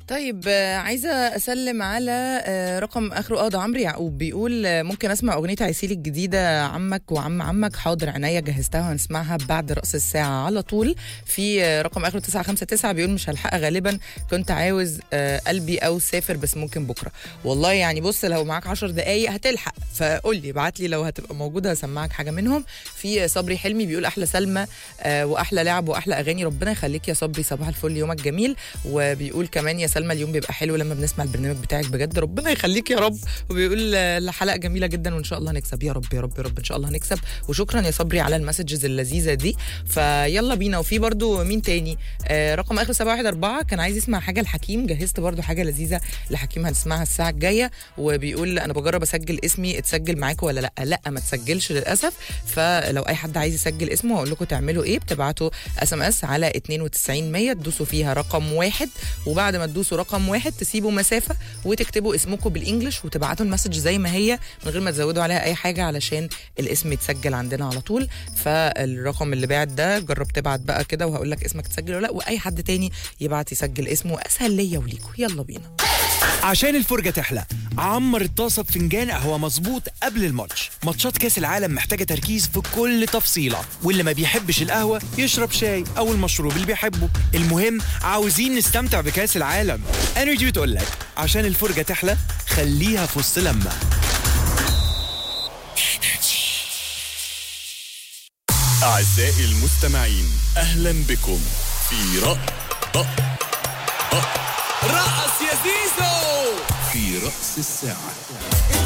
طيب آه، عايزه اسلم على آه، رقم اخره اه ده عمرو يعقوب بيقول آه، ممكن اسمع اغنيه عسيل الجديده عمك وعم عمك حاضر عينيا جهزتها وهنسمعها بعد راس الساعه على طول في آه، رقم اخره 959 بيقول مش هلحقها غالبا كنت عاوز آه، قلبي او سافر بس ممكن بكره والله يعني بص لو معاك 10 دقايق هتلحق فقول لي ابعت لي لو هتبقى موجوده هسمعك حاجه منهم في صبري حلمي بيقول احلى سلمى آه، واحلى لعب واحلى اغاني ربنا يخليك يا صبري صباح الفل يومك جميل وبيقول كمان يا سلمى اليوم بيبقى حلو لما بنسمع البرنامج بتاعك بجد ربنا يخليك يا رب وبيقول آه، الحلقه جميله جدا وان شاء الله هنكسب يا رب يا رب يا رب ان شاء الله هنكسب وشكرا يا صبري على المسجز اللذيذه دي فيلا بينا وفي برضو مين تاني آه رقم اخر 714 كان عايز يسمع حاجه لحكيم جهزت برضو حاجه لذيذه لحكيم هنسمعها الساعه الجايه وبيقول انا بجرب اسجل اسمي اتسجل معاكم ولا لا لا ما تسجلش للاسف فلو اي حد عايز يسجل اسمه هقول لكم تعملوا ايه بتبعتوا اس ام اس على 92 100 تدوسوا فيها رقم واحد وبعد ما تدوسوا رقم واحد تسيبوا مسافه وتكتبوا اسمكم بالانجلش وتبعتوا المسج زي ما هي من غير ما تزودوا عليها اي حاجه علشان الاسم يتسجل عندنا على طول فالرقم اللي بعت ده جرب تبعت بقى كده وهقول لك اسمك تسجل ولا لا واي حد تاني يبعت يسجل اسمه اسهل ليا وليكم يلا بينا عشان الفرجة تحلى عمر الطاسة بفنجان قهوة مظبوط قبل الماتش ماتشات كاس العالم محتاجة تركيز في كل تفصيلة واللي ما بيحبش القهوة يشرب شاي أو المشروب اللي بيحبه المهم عاوزين نستمتع بكاس العالم انرجي بتقول لك عشان الفرجة تحلى خليها في وسط لما أعزائي المستمعين أهلا بكم في رأ رأ رأ رقص يا زيزو في رأس الساعة